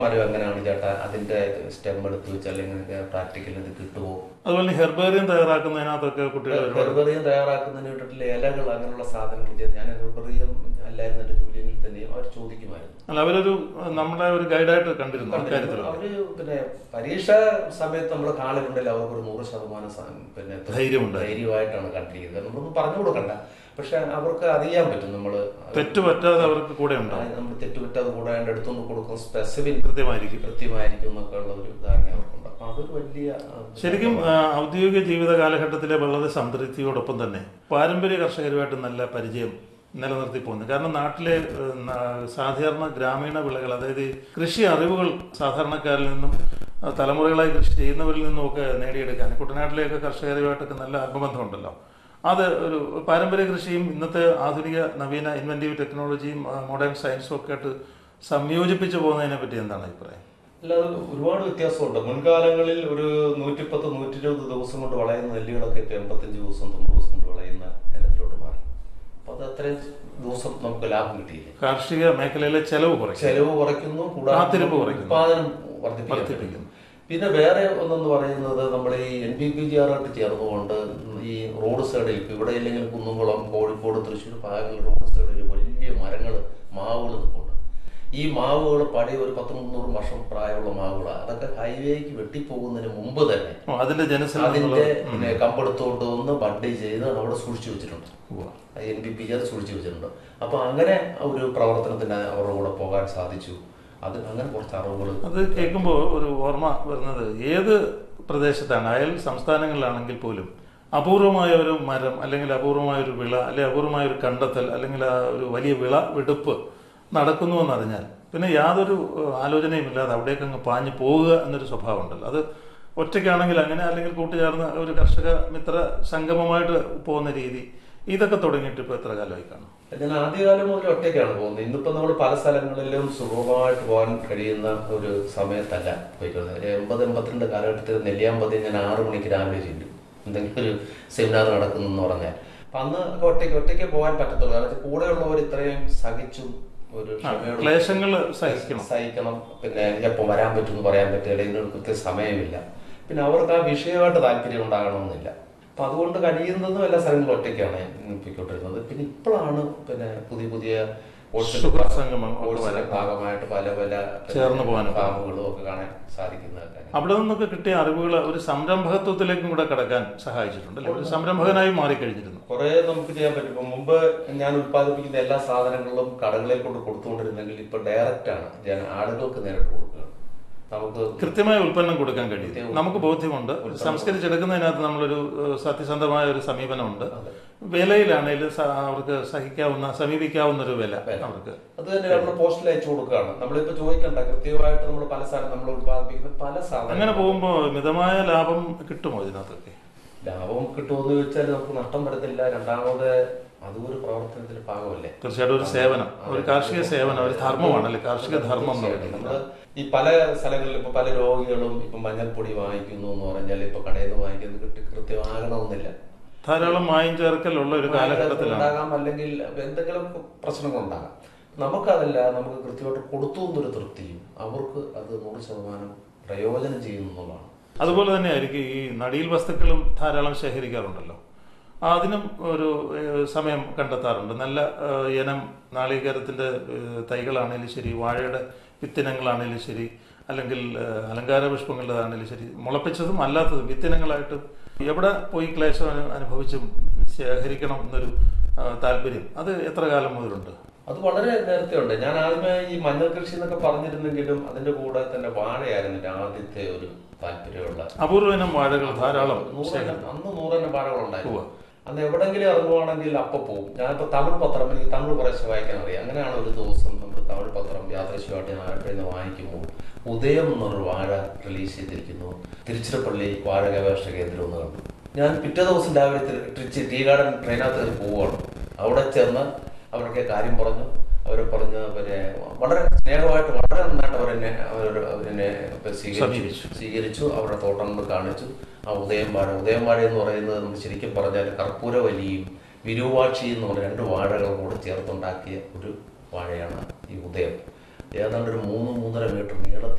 മരം എങ്ങനെയാണ് ചേട്ടാ അതിന്റെ സ്റ്റെം എടുത്ത് വെച്ച് അല്ലെങ്കിൽ പ്രാക്ടിക്കൽ ഇത് കിട്ടുമോ അതുപോലെ ഹെർബേറിയം തയ്യാറാക്കുന്നതിനകത്തൊക്കെ കുട്ടികൾ ഒരുപാട് ഹെർബറിയം തയ്യാറാക്കുന്നതിന് വേണ്ടിയിട്ടുള്ള ഇലകൾ അങ്ങനെയുള്ള സാധനങ്ങൾ ചെയ്ത് ഞാൻ ഹെർബറിയം അല്ലായിരുന്നു എന്റെ ജോലിയിൽ തന്നെയും അവർ ചോദിക്കുമായിരുന്നു അല്ല അവരൊരു നമ്മളെ ഒരു ഗൈഡായിട്ട് കണ്ടിരുന്നു അക്കാര്യത്തിൽ അവര് പിന്നെ പരീക്ഷ സമയത്ത് നമ്മുടെ കാളിലുണ്ടെങ്കിൽ അവർക്ക് ഒരു നൂറ് ശതമാനം സ- പിന്നെ ധൈര്യമുണ്ട്. ധൈര്യമായിട്ടാണ് കണ്ടിരിക്കുന്നത് നമ്മളൊന്നും പറഞ്ഞു കൊടുക്കണ്ട പക്ഷെ അവർക്ക് അറിയാൻ പറ്റും നമ്മള് തെറ്റ് പറ്റാതെ അവർക്ക് കൂടെ ഉണ്ടാവും നമ്മൾ തെറ്റുപറ്റാതെ കൂടെ അതിന്റെ അടുത്തുനിന്ന് കൊടുക്കുന്ന സ്പെസിഫിക് കൃത്യമായിരിക്കും കൃത്യമായിരിക്കും എന്നൊക്കെ ഉള്ള ഒരു ധാരണ അവർക്കുണ്ട് അപ്പൊ അതൊരു വലിയ ആ, ശരിക്കും ആ, ഔദ്യോഗിക ജീവിത കാലഘട്ടത്തിലെ വളരെ സംതൃപ്തിയോടൊപ്പം തന്നെ പാരമ്പര്യ കർഷകരുമായിട്ട് നല്ല പരിചയം നിലനിർത്തി പോകുന്നു കാരണം നാട്ടിലെ ഏ, ന- സാധാരണ ഗ്രാമീണ വിളകൾ അതായത് ഈ കൃഷി അറിവുകൾ സാധാരണക്കാരിൽ നിന്നും ആ, തലമുറകളായി കൃഷി ചെയ്യുന്നവരിൽ നിന്നും ഒക്കെ നേടിയെടുക്കാൻ കുട്ടനാട്ടിലെയൊക്കെ കർഷകരുമായിട്ടൊക്കെ നല്ല ആത്മബന്ധമുണ്ടല്ലോ അത് ഒരു പാരമ്പര്യ കൃഷിയും ഇന്നത്തെ ആധുനിക നവീന ഇൻവെന്റീവ് ടെക്നോളജിയും മോഡേൺ സയൻസും ഒക്കെ ആയിട്ട് സംയോജിപ്പിച്ചു പോകുന്നതിനെ പറ്റി എന്താണ് അഭിപ്രായം അല്ലാതെ ഒരുപാട് വ്യത്യാസമുണ്ട് മുൻകാലങ്ങളിൽ ഒരു നൂറ്റിപ്പത്ത് നൂറ്റി ഇരുപത് ദിവസം കൊണ്ട് വളയുന്ന നെല്ലുകളൊക്കെ ഇപ്പൊ എൺപത്തഞ്ച് ദിവസം തൊണ്ണൂറ് ദിവസം കൊണ്ട് വളയുന്ന ഇനത്തിലോട്ട് മാറി അപ്പൊ അത് അത്രയും ദിവസം നമുക്ക് ലാഭം കിട്ടിയില്ലേ കാർഷിക മേഖലയിലെ ചെലവ് കുറയ്ക്കും ചെലവ് കുറയ്ക്കുന്നു കൂടാതെ കാത്തിരിപ്പ് കുറയ്ക്കുന്നു. ഉത്പാദനം വർദ്ധിപ്പിക്കാൻ വർദ്ധിപ്പിക്കുന്നു. പിന്നെ വേറെ ഒന്നെന്ന് പറയുന്നത് നമ്മൾ ഈ എൻ പി പി ജി ആറായിട്ട് ചേർന്നുകൊണ്ട് ഈ റോഡ് സൈഡിൽ ഇപ്പൊ ഇവിടെ ഇല്ലെങ്കിൽ കുന്നുംകുളം കോഴിക്കോട് തൃശ്ശൂർ ഭാഗങ്ങളിൽ റോഡ് സൈഡിൽ വലിയ മരങ്ങൾ മാവുകൾ നിൽപ്പുണ്ട് ഈ മാവുകൾ പഴയ ഒരു പത്ത് മുന്നൂറ് വർഷം പ്രായമുള്ള മാവുകളാണ് അതൊക്കെ ഹൈവേക്ക് വെട്ടിപ്പോകുന്നതിന് മുമ്പ് തന്നെ ഓ, അതിന്റെ ജനസംഖ്യ അതിന്റെ പിന്നെ കമ്പെടുത്തോണ്ട് വന്ന് ബഡ് ചെയ്ത് അവിടെ സൂക്ഷിച്ചു വെച്ചിട്ടുണ്ട് ഉവ്വ. എൻ പി പി അത് സൂക്ഷിച്ചു വെച്ചിട്ടുണ്ട് അപ്പൊ അങ്ങനെ ഒരു പ്രവർത്തനത്തിന് അവരുടെ കൂടെ പോകാൻ സാധിച്ചു അത് അങ്ങനെ കുറച്ച് അറിവുകൾ അത് കേൾക്കുമ്പോൾ ഒരു ഓർമ്മ വരുന്നത് ഏത് പ്രദേശത്താണ് അയൽ സംസ്ഥാനങ്ങളിലാണെങ്കിൽ പോലും അപൂർവമായ ഒരു മരം അല്ലെങ്കിൽ അപൂർവമായ ഒരു വിള അല്ലെങ്കിൽ അപൂർവമായ ഒരു കണ്ടെത്തൽ അല്ലെങ്കിൽ ആ ഒരു വലിയ വിള വെടുപ്പ് നടക്കുന്നു എന്നറിഞ്ഞാൽ പിന്നെ യാതൊരു ഏഹ്, ആലോചനയും ഇല്ലാതെ അവിടേക്ക് അങ്ങ് പാഞ്ഞു പോവുക എന്നൊരു സ്വഭാവം ഉണ്ടല്ലോ അത് ഒറ്റയ്ക്കാണെങ്കിൽ അങ്ങനെ അല്ലെങ്കിൽ കൂട്ടുചേർന്ന് ഒരു കർഷക മിത്ര സംഗമമായിട്ട് പോകുന്ന രീതി ഇതൊക്കെ തുടങ്ങിയിട്ട് ഇപ്പോൾ എത്ര കാലമായി കാണും ഞാൻ ആദ്യകാലം മുതൽ ഒറ്റയ്ക്കാണ് പോകുന്നത് ഇന്നിപ്പോ നമ്മൾ പല സ്ഥലങ്ങളിലും സുഗമമായിട്ട് പോകാൻ കഴിയുന്ന ഒരു സമയത്തല്ല പോയിക്കൊള്ളുന്നത് ഒരു എൺപത് എൺപത്തിരണ്ട് കാലഘട്ടത്തിൽ നെല്ലിയാമ്പതി ഞാൻ ആറു മണിക്ക് രാവിലെ ചെല്ലും എന്തെങ്കിലും ഒരു സെമിനാർ നടക്കുന്നു എന്ന് പറഞ്ഞാൽ അപ്പൊ അന്ന് ഒറ്റയ്ക്ക് ഒറ്റയ്ക്ക് പോകാൻ പറ്റത്തുള്ളൂ കാരണം വെച്ചാൽ കൂടെയുള്ളവർ ഇത്രയും സഹിച്ചും ഒരു ക്ഷമയോടും ക്ലേശങ്ങൾ സഹിക്കണം സഹിക്കണം പിന്നെ എപ്പോൾ വരാൻ പറ്റുമെന്ന് പറയാൻ പറ്റില്ല ഇതിനൊരു കൃത്യ സമയമില്ല പിന്നെ അവർക്ക് ആ വിഷയമായിട്ട് താല്പര്യം ഉണ്ടാകണമെന്നില്ല അപ്പൊ അതുകൊണ്ട് കഴിയുന്നതും എല്ലാ സ്ഥലങ്ങളും ഒറ്റയ്ക്കാണ് ഞാൻ പൊയ്ക്കൊണ്ടിരുന്നത് പിന്നെ ഇപ്പോഴാണ് പിന്നെ പുതിയ പുതിയ ഓട്സിന്റെ സുഹൃത്ത് ഭാഗം- സംഗമം ഒക്കെ ഓട്സിന്റെ ഭാഗമായിട്ട് പല പല പിന്നെ ചേർന്ന് പോകാനൊക്കെ. ഫാമുകളും ഒക്കെ കാണാൻ സാധിക്കുന്നതൊക്കെ അവിടെ നിന്നൊക്കെ കിട്ടിയ അറിവുകൾ ഒരു സംരംഭകത്വത്തിലേക്കും കൂടെ കടക്കാൻ സഹായിച്ചിട്ടുണ്ട് അല്ലേ ഒരു സംരംഭകനായി മാറിക്കഴിഞ്ഞിരുന്നു കുറെ നമുക്ക് ചെയ്യാൻ പറ്റും ഇപ്പൊ മുമ്പ് ഞാൻ ഉത്പാദിപ്പിക്കുന്ന എല്ലാ സാധനങ്ങളും കടകളിൽ കൊണ്ട് കൊടുത്തുകൊണ്ടിരുന്നെങ്കിൽ ഇപ്പൊ ഡയറക്റ്റ് ആണ് ഞാൻ ആളുകൾക്ക് നേരിട്ട് കൊടുക്കുകയാണ് നമുക്ക് കൃത്യമായ ഉൽപ്പന്നം കൊടുക്കാൻ കഴിയും നമുക്ക് ബോധ്യമുണ്ട് സംസ്കരിച്ചെടുക്കുന്നതിനകത്ത് നമ്മളൊരു ഏഹ്, സത്യസന്ധമായ ഒരു സമീപനമുണ്ട് വിലയിലാണെങ്കിലും സ- അവർക്ക് സഹിക്കാവുന്ന സമീപിക്കാവുന്ന ഒരു വില അവർക്ക് അത് തന്നെ നമ്മൾ പോസ്റ്റിൽ അയച്ചു കൊടുക്കുകയാണ് നമ്മളിപ്പോ ചോദിക്കണ്ട കൃത്യമായിട്ട് നമ്മൾ പല സാധനം നമ്മൾ ഉത്പാദിപ്പിക്കുന്ന പല സാധനം അങ്ങനെ പോകുമ്പോൾ മിതമായ ലാഭം കിട്ടുമോ ഇതിനകത്തൊക്കെ ലാഭം കിട്ടുമെന്ന് ചോദിച്ചാൽ നമുക്ക് നഷ്ടം വരത്തില്ല രണ്ടാമത് അതും ഒരു പ്രവർത്തനത്തിന്റെ ഭാഗമല്ലേ തീർച്ചയായിട്ടും ഒരു സേവനം ഒരു കാർഷിക സേവനം ഒരു ധർമ്മമാണല്ലേ കാർഷിക ധർമ്മം എന്ന് പറയുന്നത് നമ്മള് ഈ പല സ്ഥലങ്ങളിലും ഇപ്പൊ പല രോഗികളും ഇപ്പൊ മഞ്ഞൾപ്പൊടി വാങ്ങിക്കുന്നു എന്ന് പറഞ്ഞാൽ ഇപ്പൊ കടയിൽ നിന്ന് വാങ്ങിക്കുന്നത് കിട്ടി കൃത്യമാകണമെന്നില്ല ധാരാളം മായം ചേർക്കലുള്ള ഒരു കാലഘട്ടത്തിലാണ് ഉണ്ടാകാം അല്ലെങ്കിൽ എന്തെങ്കിലും പ്രശ്നങ്ങളുണ്ടാകാം നമുക്കതല്ല നമുക്ക് കൃത്യമായിട്ട് കൊടുത്തു എന്നൊരു തൃപ്തിയും അവർക്ക് അത് നൂറ് ശതമാനം പ്രയോജനം ചെയ്യുന്നു എന്നുള്ളതാണ് അതുപോലെ തന്നെ ആയിരിക്കും ഈ നടീൽ വസ്തുക്കളും ധാരാളം ശേഖരിക്കാറുണ്ടല്ലോ അതിനും ഒരു ഏഹ്, സമയം കണ്ടെത്താറുണ്ട് നല്ല ഏഹ്, ഇനം നാളികേരത്തിന്റെ ഏഹ്, തൈകളാണേലും ശരി വാഴയുടെ വിത്തിനങ്ങളാണേലും ശരി അല്ലെങ്കിൽ ഏഹ്, അലങ്കാര പുഷ്പങ്ങളുടേതാണേലും ശരി മുളപ്പിച്ചതും അല്ലാത്തതും വിത്തിനങ്ങളായിട്ട് എവിടെ പോയി ക്ലേശം അനു- അനുഭവിച്ചും ശേഖരിക്കണം എന്നൊരു ആ, താല്പര്യം അത് എത്ര കാലം മുതലുണ്ട് അത് വളരെ നേരത്തെ ഉണ്ട് ഞാൻ ആദ്യമേ ഈ മഞ്ഞൾ കൃഷി എന്നൊക്കെ പറഞ്ഞിരുന്നെങ്കിലും അതിന്റെ കൂടെ തന്നെ വാഴയായിരുന്നു എൻ്റെ ആദ്യത്തെ ഒരു താല്പര്യമുള്ള അപൂർവ ഇനം വാഴകൾ ധാരാളം നൂറെണ്ണം അന്ന് നൂറെണ്ണം വാഴകളുണ്ടായിരുന്നു ഉവ്വ. അന്ന് എവിടെങ്കിലും ഇറങ്ങുവാണെങ്കിൽ അപ്പൊ പോകും ഞാനിപ്പോ തമിഴ് പത്രം എനിക്ക് തമിഴ് കുറേശ്ശെ വായിക്കാൻ അറിയാം അങ്ങനെയാണ് ഒരു ദിവസം നമ്മൾ തമിഴ് പത്രം യാദൃശ്യമായിട്ട് ഞാൻ ആലപ്പുഴയിൽ നിന്ന് വായിക്കുമ്പോൾ ഉദയം എന്നൊരു വാഴ റിലീസ് ചെയ്തിരിക്കുന്നു തിരുച്ചിറപ്പള്ളി വാഴ ഗവേഷണ കേന്ദ്രം എന്ന് കണ്ടു ഞാൻ പിറ്റേ ദിവസം രാവിലെ തിരി- തിരിച്ച് ടീ ഗാർഡൻ ട്രെയിനകത്ത് കയറി പോവുകയാണ് അവിടെ ചെന്ന് അവരൊക്കെ കാര്യം പറഞ്ഞു അവരെ പറഞ്ഞ് അവരെ വളരെ സ്നേഹമായിട്ട് വളരെ നന്നായിട്ട് അവരെന്നെ അവർ അവരെന്നെ സ്വീകരിച്ചു സമീപിച്ചു. സ്വീകരിച്ചു അവരുടെ തോട്ടങ്ങൾ കാണിച്ചു ആ ഉദയം വാഴ ഉദയം വാഴ എന്ന് പറയുന്നത് നമ്മൾ ശരിക്കും പറഞ്ഞാൽ കർപ്പൂരവലിയും വിരൂവാക്ഷി എന്ന് പറഞ്ഞ രണ്ട് വാഴകൾ കൂടെ ചേർത്തുണ്ടാക്കിയ ഒരു വാഴയാണ് ഈ ഉദയം ഏതാണ്ട് ഒരു മൂന്ന് മൂന്നര മീറ്റർ നീളത്തിൽ